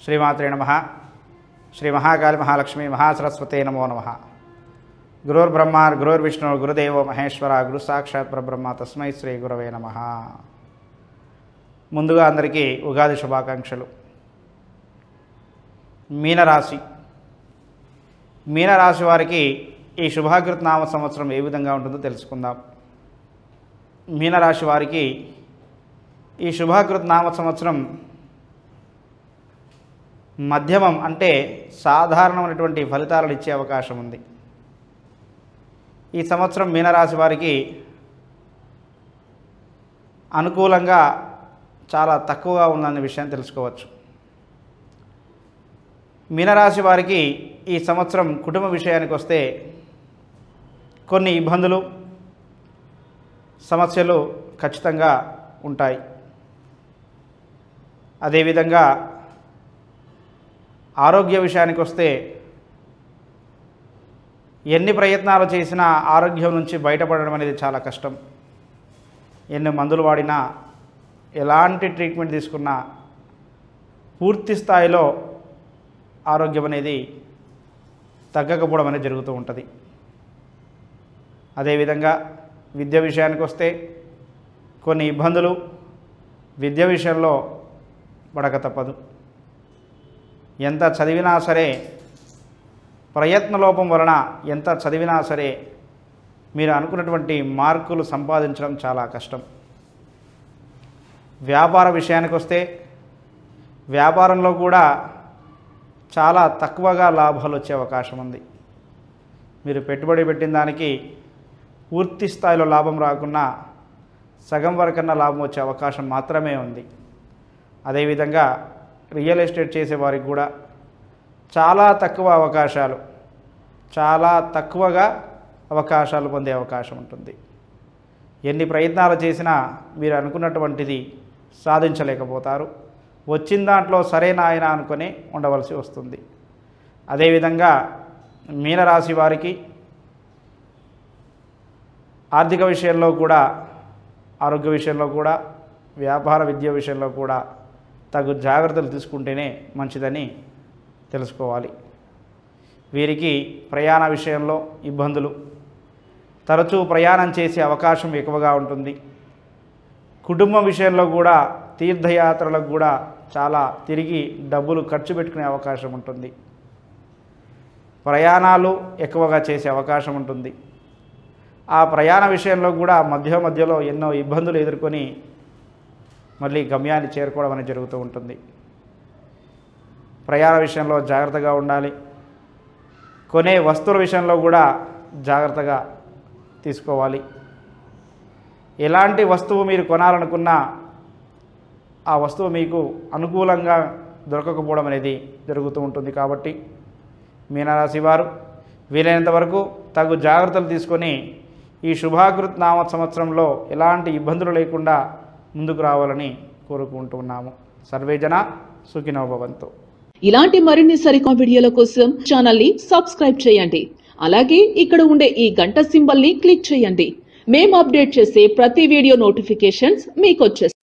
శ్రీమాత్రే నమ శ్రీ మహాకాళి మహాలక్ష్మి మహాసరస్వతే నమో నమ గురుర్బ్రహ్మ గురుర్విష్ణు గురుదేవో మహేశ్వర గురు సాక్షాత్ పరబ్రహ్మ తస్మై శ్రీ గురవే నమ ముందుగా అందరికీ ఉగాది శుభాకాంక్షలు మీనరాశి మీనరాశి వారికి ఈ శుభాకృత నామ సంవత్సరం ఏ విధంగా ఉంటుందో తెలుసుకుందాం మీనరాశి వారికి ఈ శుభాకృత నామ సంవత్సరం మధ్యమం అంటే సాధారణమైనటువంటి ఫలితాలను ఇచ్చే అవకాశం ఉంది ఈ సంవత్సరం మీనరాశి వారికి అనుకూలంగా చాలా తక్కువగా ఉందనే విషయం తెలుసుకోవచ్చు మీనరాశి వారికి ఈ సంవత్సరం కుటుంబ విషయానికి వస్తే కొన్ని ఇబ్బందులు సమస్యలు ఖచ్చితంగా ఉంటాయి అదేవిధంగా ఆరోగ్య విషయానికి వస్తే ఎన్ని ప్రయత్నాలు చేసినా ఆరోగ్యం నుంచి బయటపడడం అనేది చాలా కష్టం ఎన్ని మందులు వాడినా ఎలాంటి ట్రీట్మెంట్ తీసుకున్నా పూర్తి స్థాయిలో ఆరోగ్యం అనేది తగ్గకపోవడం అనేది జరుగుతూ ఉంటుంది అదేవిధంగా విద్య విషయానికి వస్తే కొన్ని ఇబ్బందులు విద్య విషయంలో పడక తప్పదు ఎంత చదివినా సరే ప్రయత్నలోపం వలన ఎంత చదివినా సరే మీరు అనుకున్నటువంటి మార్కులు సంపాదించడం చాలా కష్టం వ్యాపార విషయానికి వస్తే వ్యాపారంలో కూడా చాలా తక్కువగా లాభాలు వచ్చే అవకాశం ఉంది మీరు పెట్టుబడి పెట్టిన దానికి పూర్తి స్థాయిలో లాభం రాకున్నా సగం వరకన్నా లాభం వచ్చే అవకాశం మాత్రమే ఉంది అదేవిధంగా రియల్ ఎస్టేట్ చేసే వారికి కూడా చాలా తక్కువ అవకాశాలు చాలా తక్కువగా అవకాశాలు పొందే అవకాశం ఉంటుంది ఎన్ని ప్రయత్నాలు చేసినా మీరు అనుకున్నటువంటిది సాధించలేకపోతారు వచ్చిన దాంట్లో సరైన ఆయన అనుకొని ఉండవలసి వస్తుంది అదేవిధంగా మీనరాశి వారికి ఆర్థిక విషయంలో కూడా ఆరోగ్య విషయంలో కూడా వ్యాపార విద్య విషయంలో కూడా తగు జాగ్రత్తలు తీసుకుంటేనే మంచిదని తెలుసుకోవాలి వీరికి ప్రయాణ విషయంలో ఇబ్బందులు తరచూ ప్రయాణం చేసే అవకాశం ఎక్కువగా ఉంటుంది కుటుంబం విషయంలో కూడా తీర్థయాత్రలకు కూడా చాలా తిరిగి డబ్బులు ఖర్చు పెట్టుకునే అవకాశం ఉంటుంది ప్రయాణాలు ఎక్కువగా చేసే అవకాశం ఉంటుంది ఆ ప్రయాణ విషయంలో కూడా మధ్య మధ్యలో ఎన్నో ఇబ్బందులు ఎదుర్కొని మళ్ళీ గమ్యాన్ని చేరుకోవడం అనేది జరుగుతూ ఉంటుంది ప్రయాణ విషయంలో జాగ్రత్తగా ఉండాలి కొనే వస్తువుల విషయంలో కూడా జాగ్రత్తగా తీసుకోవాలి ఎలాంటి వస్తువు మీరు కొనాలనుకున్నా ఆ వస్తువు మీకు అనుకూలంగా దొరకకపోవడం అనేది జరుగుతూ ఉంటుంది కాబట్టి మీనరాశి వారు వీలైనంత వరకు తగు జాగ్రత్తలు తీసుకొని ఈ శుభాకృత్ నామ సంవత్సరంలో ఎలాంటి ఇబ్బందులు లేకుండా ముందుకు రావాలని కోరుకుంటున్నాము సర్వేజన సుఖినో భవంతు ఇలాంటి మరిన్ని సరికొత్త వీడియోల కోసం ఛానల్ ని సబ్స్క్రైబ్ చేయండి అలాగే ఇక్కడ ఉండే ఈ గంట సింబల్ ని క్లిక్ చేయండి మేము అప్డేట్ చేసే ప్రతి వీడియో నోటిఫికేషన్స్ మీకు వచ్చేస్తాయి